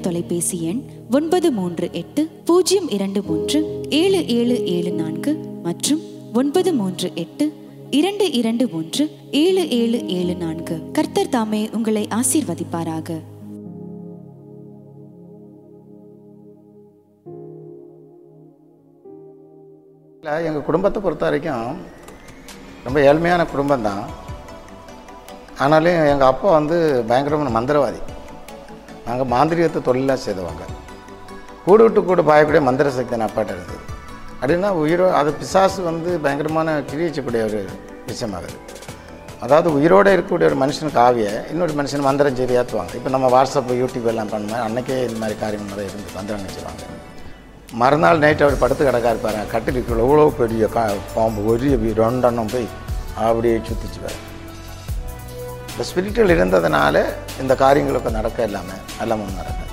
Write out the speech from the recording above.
தொலைபேசி எண் ஒன்பது மூன்று எட்டு பூஜ்ஜியம் இரண்டு மூன்று ஏழு ஏழு ஏழு நான்கு மற்றும் ஒன்பது மூன்று எட்டு இரண்டு இரண்டு மூன்று ஏழு ஏழு ஏழு நான்கு கர்த்தர் தாமே உங்களை ஆசீர்வதிப்பாராக இல்லை எங்கள் குடும்பத்தை பொறுத்த வரைக்கும் ரொம்ப ஏழ்மையான குடும்பம் தான் ஆனாலும் எங்கள் அப்பா வந்து பயங்கரமான மந்திரவாதி நாங்கள் மாந்திரிகத்தை தொழிலாக செய்தவங்க கூடு விட்டு கூடு பாயக்கூடிய மந்திர சக்தி என் அப்பாட்ட இருந்தது அப்படின்னா உயிரோ அது பிசாசு வந்து பயங்கரமான கிழிச்சக்கூடிய ஒரு விஷயமாகுது அதாவது உயிரோடு இருக்கக்கூடிய ஒரு மனுஷனுக்கு ஆவியை இன்னொரு மனுஷன் மந்திரம் செய்து ஏற்றுவாங்க இப்போ நம்ம வாட்ஸ்அப் யூடியூப் எல்லாம் பண்ண அன்னைக்கே இந்த மாதிரி காரியங்கள் நிறைய இருந்து மந்திரம் செய்வாங்க மறுநாள் நைட் அவர் படுத்து கிடக்காரு பாருங்க கட்டிலுக்குள்ள எவ்வளோ பெரிய கா பாம்பு ஒரு ரெண்டெண்ணம் போய் அப்படியே சுற்றிச்சுவார் இந்த ஸ்பிரிச்சுவல் இருந்ததுனால இந்த காரியங்களுக்கு நடக்க எல்லாமே எல்லாமே நடக்கும்